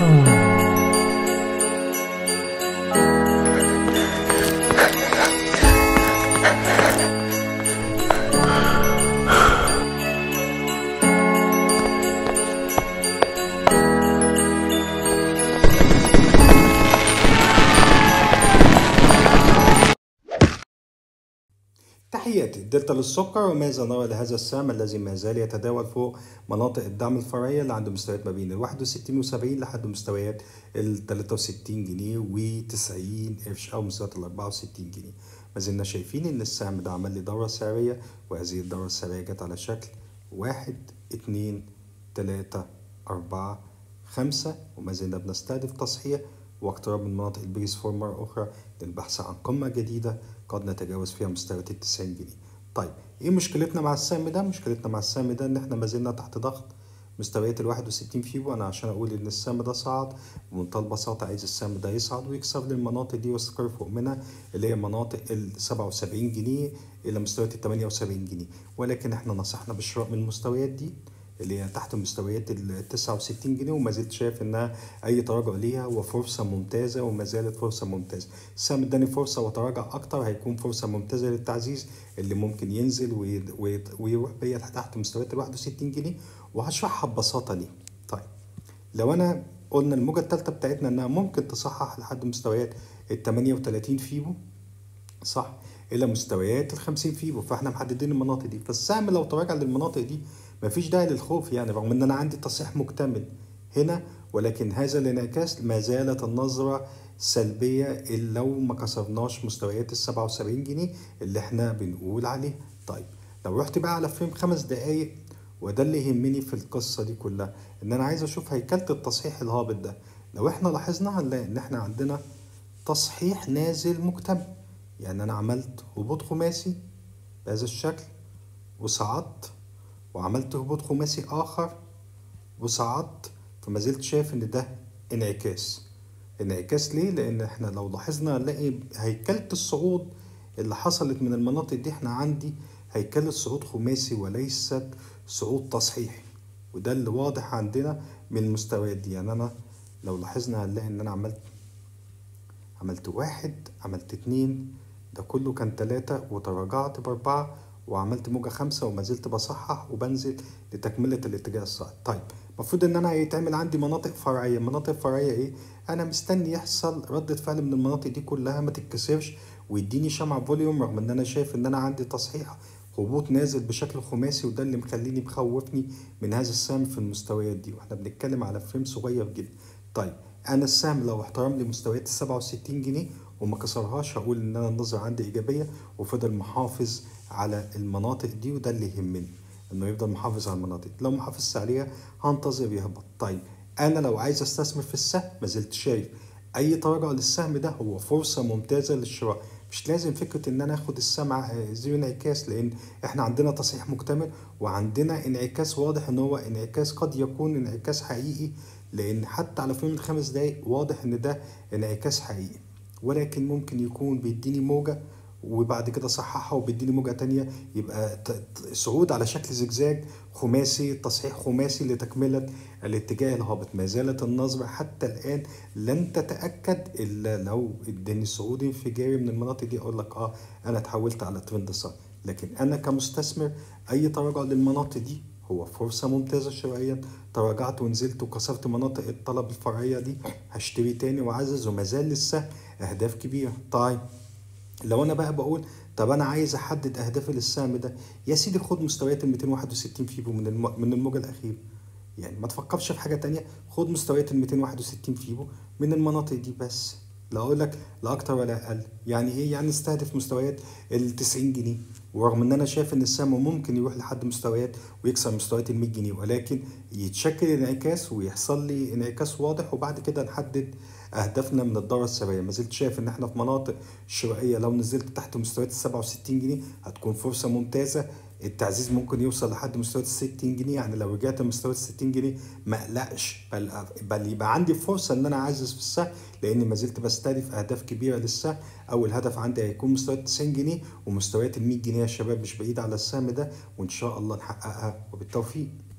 تحياتي دلتا للسكر وماذا نرى لهذا السهم الذي ما زال يتداول فوق مناطق الدعم الفرعية اللي عند مستويات ما بين ال 61 و 70 لحد مستويات ال 63 جنيه و 90 قرش أو مستويات ال 64 جنيه ما زلنا شايفين إن السهم ده عمل لي دورة سعرية وهذه الدورة السعرية جت على شكل واحد اتنين تلاتة أربعة خمسة وما زلنا بنستهدف تصحيح واقتراب من مناطق البيس فور مرة أخرى للبحث عن قمة جديدة قد نتجاوز فيها مستويات ال 90 جنيه. طيب إيه مشكلتنا مع السهم ده؟ مشكلتنا مع السهم ده إن إحنا ما زلنا تحت ضغط مستويات ال 61 فيبو أنا عشان أقول إن السهم ده صعد بمنتهى البساطة عايز السهم ده يصعد ويكسر لي المناطق دي واستقر فوق منها اللي هي مناطق ال 77 جنيه إلى مستويات ال 78 جنيه ولكن إحنا نصحنا بالشراء من المستويات دي اللي هي تحت مستويات ال 69 جنيه وما زلت شايف انها اي تراجع ليها هو فرصه ممتازه وما زالت فرصه ممتازه السهم اداني فرصه وتراجع اكتر هيكون فرصه ممتازه للتعزيز اللي ممكن ينزل وي- وي- ويروح بيا تحت مستويات ال 61 جنيه وهشرحها ببساطه ليه طيب لو انا قلنا الموجه الثالثه بتاعتنا انها ممكن تصحح لحد مستويات ال 38 فيبو صح الى مستويات ال 50 فيبو فاحنا محددين المناطق دي فالسهم لو تراجع للمناطق دي مفيش داعي للخوف يعني رغم ان انا عندي تصحيح مكتمل هنا ولكن هذا الانعكاس ما زالت النظرة سلبية إلا لو ما كسرناش مستويات ال 77 جنيه اللي احنا بنقول عليه طيب لو رحت بقى على فريم خمس دقايق وده اللي يهمني في القصة دي كلها ان انا عايز اشوف هيكلة التصحيح الهابط ده لو احنا لاحظنا هنلاقي ان احنا عندنا تصحيح نازل مكتمل يعني انا عملت هبوط خماسي بهذا الشكل وصعدت وعملت هبوط خماسي اخر وصعدت فما زلت شايف ان ده انعكاس انعكاس ليه لان احنا لو لاحظنا هنلاقي هيكلة الصعود اللي حصلت من المناطق دي احنا عندي هيكلة صعود خماسي وليست صعود تصحيحي وده اللي واضح عندنا من المستويات دي يعني انا لو لاحظنا هنلاقي ان انا عملت عملت واحد عملت اتنين ده كله كان تلاتة وتراجعت بأربعة وعملت موجة خمسة وما زلت بصحح وبنزل لتكملة الاتجاه الصاعد طيب المفروض ان انا هيتعمل عندي مناطق فرعية مناطق فرعية ايه انا مستني يحصل ردة فعل من المناطق دي كلها ما تتكسرش ويديني شمع فوليوم رغم ان انا شايف ان انا عندي تصحيح هبوط نازل بشكل خماسي وده اللي مخليني مخوفني من هذا السهم في المستويات دي واحنا بنتكلم على فريم صغير جدا طيب انا السهم لو احترم لي مستويات ال 67 جنيه وما كسرهاش هقول ان انا النظرة عندي ايجابية وفضل محافظ على المناطق دي وده اللي يهمني انه يفضل محافظ على المناطق لو محافظ عليها هنتظر يهبط طيب انا لو عايز استثمر في السهم ما زلت شايف اي تراجع للسهم ده هو فرصة ممتازة للشراء مش لازم فكرة ان انا اخد السهم ع- زيرو انعكاس لان احنا عندنا تصحيح مكتمل وعندنا انعكاس واضح ان هو انعكاس قد يكون انعكاس حقيقي لان حتى على فريم الخمس دقايق واضح ان ده انعكاس حقيقي ولكن ممكن يكون بيديني موجة وبعد كده صححها وبيديني موجة تانية يبقى ت- ت- صعود على شكل زجزاج خماسي تصحيح خماسي لتكملة الاتجاه الهابط ما زالت النظرة حتى الآن لن تتأكد إلا لو اداني صعود انفجاري من المناطق دي أقول لك آه أنا اتحولت على ترند صح لكن أنا كمستثمر أي تراجع للمناطق دي هو فرصة ممتازة شرائيا تراجعت ونزلت وكسرت مناطق الطلب الفرعية دي هشتري تاني وأعزز وما زال لسه أهداف كبيرة طيب لو انا بقى بقول طب انا عايز احدد اهدافي للسهم ده يا سيدي خد مستويات ال 261 فيبو من الم... من الموجه الاخيره يعني ما تفكرش في حاجه تانية خد مستويات ال 261 فيبو من المناطق دي بس لا اقول لك لا اكتر ولا اقل يعني ايه يعني استهدف مستويات ال 90 جنيه ورغم ان انا شايف ان السهم ممكن يروح لحد مستويات ويكسر مستويات ال 100 جنيه ولكن يتشكل انعكاس ويحصل لي انعكاس واضح وبعد كده نحدد اهدافنا من الدوره السبعيه ما زلت شايف ان احنا في مناطق شرائيه لو نزلت تحت مستويات ال 67 جنيه هتكون فرصه ممتازه التعزيز ممكن يوصل لحد مستويات ال 60 جنيه يعني لو رجعت لمستويات ال 60 جنيه ما اقلقش بل بل يبقى عندي فرصه ان انا اعزز في السهم لان ما زلت بستهدف اهداف كبيره للسهم اول هدف عندي هيكون مستويات 90 جنيه ومستويات ال 100 جنيه يا شباب مش بعيد على السهم ده وان شاء الله نحققها وبالتوفيق